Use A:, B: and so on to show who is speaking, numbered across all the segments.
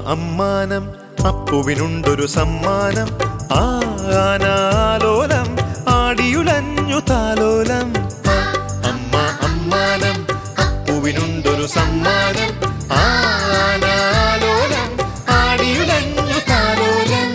A: അമ്മാനം അപ്പുവിനുണ്ടൊരു സമ്മാനം ആനാലോലം ആടിയുലഞ്ഞു താലോലം ആ, അമ്മ അമ്മാനം അപ്പുവിനുണ്ടൊരു സമ്മാനം ആനാലോലം ആടിയുലഞ്ഞു താലോലം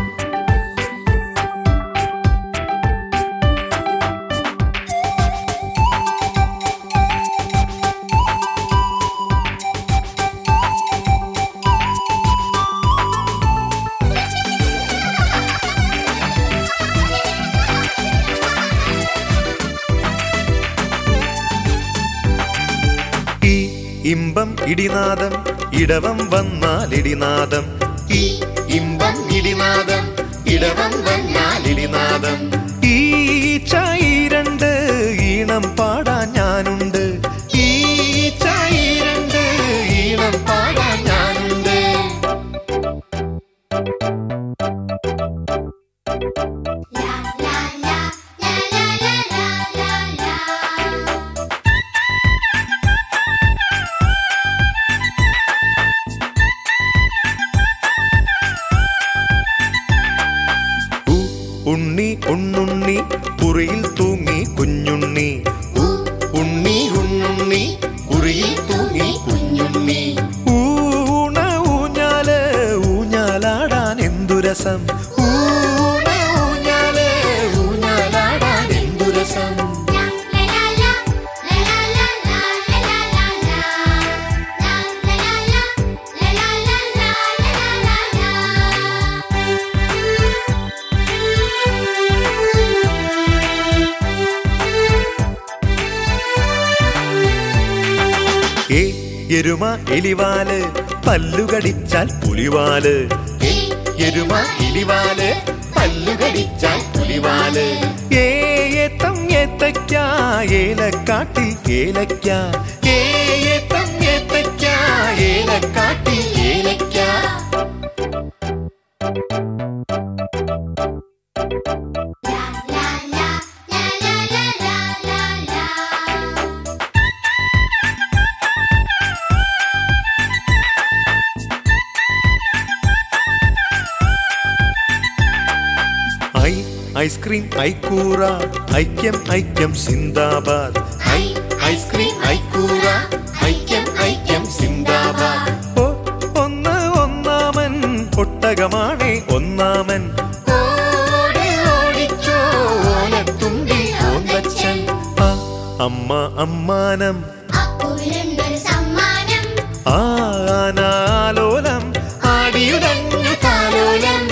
A: ഈ ഇമ്പം ഇടിനാദം ഇടവം വന്നാൽ ഇടിനാദം ഈ ഇമ്പം ഇടിനാദം ഇടവം വന്നാൽ ഇടിനാദം ഈ ചായി രണ്ട് ഈണം പാടാൻ ഞാനുണ്ട് ഈ ചായി രണ്ട് ഈണം പാടാൻ ഞാനുണ്ട്
B: La la la la la la la la la.
A: ഉ ഉണ്ണി ഉണ്ണുണ്ണി കുറിയിൽ തൂങ്ങി കുഞ്ഞുണ്ണി ഉ ഉണ്ണി ഉണ്ണുണ്ണി കുറിയിൽ തൂങ്ങി കുഞ്ഞുണ്ണി ഊണ ഊഞ്ഞാല് ഊഞ്ഞാലാടാൻ എന്തു രസം ഊണ ഊഞ്ഞാല് ഊഞ്ഞാലാടാൻ എന്തു രസം
B: La la la la la la la la la la la. La la la la la la la la la la la
A: ഏ എരുമ എലിവാല് പല്ലുകടിച്ചാൽ പുലിവാല് ഏ എരുമ എലിവാല് പല്ലുകടിച്ചാൽ പുലിവാല് ഏ ഏത്തം ഏത്തയ്ക്ക ഏലക്കാട്ടി ഏലയ്ക്ക ഏ ഏത്തം ഏത്തയ്ക്ക ഏലക്കാട്ടി ഏലയ്ക്ക
B: La la la la la la la la la.
A: ഐ ഐസ്ക്രീം ഐക്കൂറ ഐക്യം ഐക്യം സിന്ദാബാദ് ഐ ഐസ്ക്രീം ഐക്കൂറ ഐക്യം ഐക്യം സിന്ദാബാദ് ഓ ഒന്ന് ഒന്നാമൻ ഒട്ടകമാണേ ഒന്നാമൻ ഓടി ഓടിച്ചോ ഓലത്തുമ്പി ഓന്തച്ചൻ ആ അമ്മ അമ്മാനം
B: അപ്പുവിനുണ്ടൊരു സമ്മാനം
A: ആനാലോലം ആടിയുടഞ്ഞു താലോലം